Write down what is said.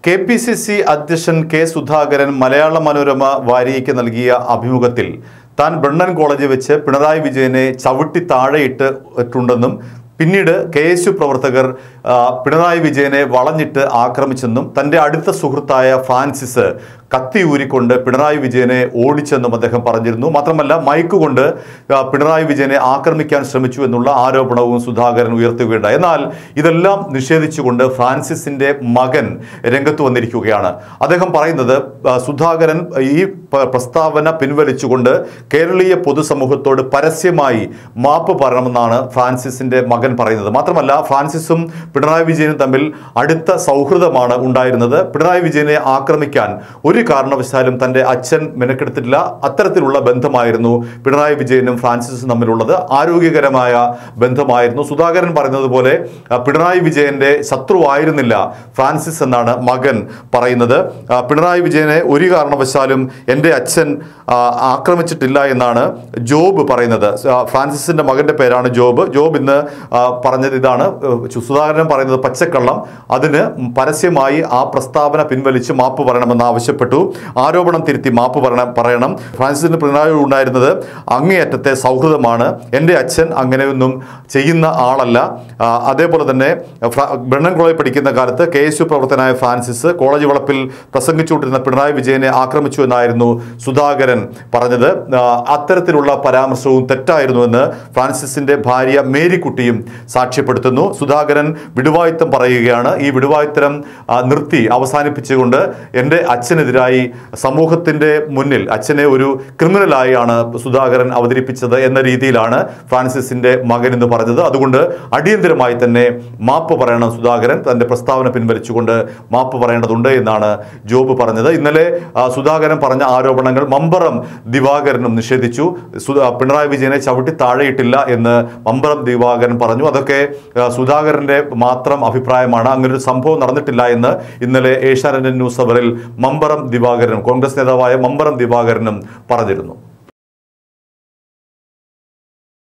K P C C അധ്യക്ഷൻ K Sudhakaran Malayala Manorama വാരികയ്ക്ക് നൽകിയ അഭിമുഖത്തിൽ താൻ ബ്രണ്ണൻ കോളേജിൽ വെച്ച് പിണറായി വിജയനെ ചവിട്ടി താഴെയിട്ട് ഇട്ടുണ്ടെന്നും പിന്നീട് കെ എസ് യു പ്രവർത്തകർ ആ, പിണറായി വിജയനെ വളഞ്ഞിട്ട് ആക്രമിച്ചെന്നും തൻ്റെ അടുത്ത സുഹൃത്തായ ഫ്രാൻസിസ് കത്തി ഊരിക്കൊണ്ട് പിണറായി വിജയനെ ഓടിച്ചെന്നും അദ്ദേഹം പറഞ്ഞിരുന്നു മാത്രമല്ല മൈക്ക് കൊണ്ട് ആ, പിണറായി വിജയനെ ആക്രമിക്കാൻ ശ്രമിച്ചു എന്നുള്ള ആരോപണവും സുധാകരൻ ഉയർത്തുകയുണ്ടായി എന്നാൽ ഇതെല്ലാം നിഷേധിച്ചുകൊണ്ട് ഫ്രാൻസിസിന്റെ മകൻ രംഗത്ത് വന്നിരിക്കുകയാണ് അദ്ദേഹം പറയുന്നത് ആ, സുധാകരൻ ഈ പ- പ്രസ്താവന പിൻവലിച്ചുകൊണ്ട് കേരളീയ പൊതുസമൂഹത്തോട് പരസ്യമായി മാപ്പ് പറയണമെന്നാണ് ഫ്രാൻസിസിന്റെ മകൻ പറയുന്നത് മാത്രമല്ല ഫ്രാൻസിസും പിണറായി വിജയനും തമ്മിൽ അടുത്ത സൗഹൃദമാണ് ഉണ്ടായിരുന്നത് പിണറായി വിജയനെ ആക്രമിക്കാൻ ഒരു കാരണവശാലും തന്റെ അച്ഛൻ മെനക്കെടുത്തിട്ടില്ല അത്തരത്തിലുള്ള ബന്ധമായിരുന്നു പിണറായി വിജയനും ഫ്രാൻസിസും തമ്മിലുള്ളത് ആരോഗ്യകരമായ ബന്ധമായിരുന്നു സുധാകരൻ പറയുന്നത് പോലെ ആ, പിണറായി വിജയന്റെ ശത്രുവായിരുന്നില്ല ഫ്രാൻസിസ് എന്നാണ് മകൻ പറയുന്നത് ആ, പിണറായി വിജയനെ ഒരു കാരണവശാലും എൻ്റെ അച്ഛൻ ആ, ആക്രമിച്ചിട്ടില്ല എന്നാണ് ജോബ് പറയുന്നത് ആ, ഫ്രാൻസിസിന്റെ മകന്റെ പേരാണ് ജോബ് ജോബ് ഇന്ന് ആ, പറഞ്ഞത് ഇതാണ് ഏഹ്, സുധാകരൻ പറയുന്നത് പച്ചക്കള്ളം അതിന് പരസ്യമായി ആ പ്രസ്താവന പിൻവലിച്ച് മാപ്പ് പറയണമെന്ന് ആവശ്യപ്പെട്ടു ആരോപണം തിരുത്തി മാപ്പ് പറയണം പറയണം ഫ്രാൻസിസിന് പിണറായി ഉണ്ടായിരുന്നത് അങ്ങേയറ്റത്തെ സൗഹൃദമാണ് എൻ്റെ അച്ഛൻ അങ്ങനെയൊന്നും ചെയ്യുന്ന ആളല്ല ആ, അതേപോലെ തന്നെ ഫ്ര- ബ്രണ്ണൻ കോളേജ് പഠിക്കുന്ന കാലത്ത് കെ എസ് യു പ്രവർത്തനായ ഫ്രാൻസിസ് കോളേജ് വളപ്പിൽ പ്രസംഗിച്ചുകൊണ്ടിരുന്ന പിണറായി വിജയനെ ആക്രമിച്ചു എന്നായിരുന്നു സുധാകരൻ പറഞ്ഞത് ആ, അത്തരത്തിലുള്ള പരാമർശവും തെറ്റായിരുന്നുവെന്ന് ഫ്രാൻസിസിന്റെ ഭാര്യ മേരിക്കുട്ടിയും സാക്ഷ്യപ്പെടുത്തുന്നു സുധാകരൻ വിടുവായുത്തം പറയുകയാണ് ഈ വിടുവായുത്തരം ആ, നിർത്തി അവസാനിപ്പിച്ചുകൊണ്ട് എൻ്റെ അച്ഛനെതിരായി സമൂഹത്തിൻ്റെ മുന്നിൽ അച്ഛനെ ഒരു ക്രിമിനലായാണ് സുധാകരൻ അവതരിപ്പിച്ചത് എന്ന രീതിയിലാണ് ഫ്രാൻസിസിന്റെ മകൻ എന്ന് പറഞ്ഞത് അതുകൊണ്ട് അടിയന്തരമായി തന്നെ മാപ്പ് പറയണം സുധാകരൻ തന്റെ പ്രസ്താവന പിൻവലിച്ചുകൊണ്ട് മാപ്പ് പറയേണ്ടതുണ്ട് എന്നാണ് ജോബ് പറഞ്ഞത് ഇന്നലെ ആ, സുധാകരൻ പറഞ്ഞ ആരോപണങ്ങൾ മമ്പറം ദിവാകരനും നിഷേധിച്ചു സു- ആ, പിണറായി വിജയനെ ചവിട്ടി താഴെയിട്ടില്ല എന്ന് മമ്പറം ദിവാകരൻ പറഞ്ഞു അതൊക്കെ ആ, സുധാകരന്റെ മാത്രം അഭിപ്രായമാണ് അങ്ങനെ ഒരു സംഭവം നടന്നിട്ടില്ല എന്ന് ഇന്നലെ ഏഷ്യാനെറ്റ് ന്യൂസ് അവറിൽ മമ്പറം ദിവാകരനും കോൺഗ്രസ് നേതാവായ മമ്പറം ദിവാകരനും പറഞ്ഞിരുന്നു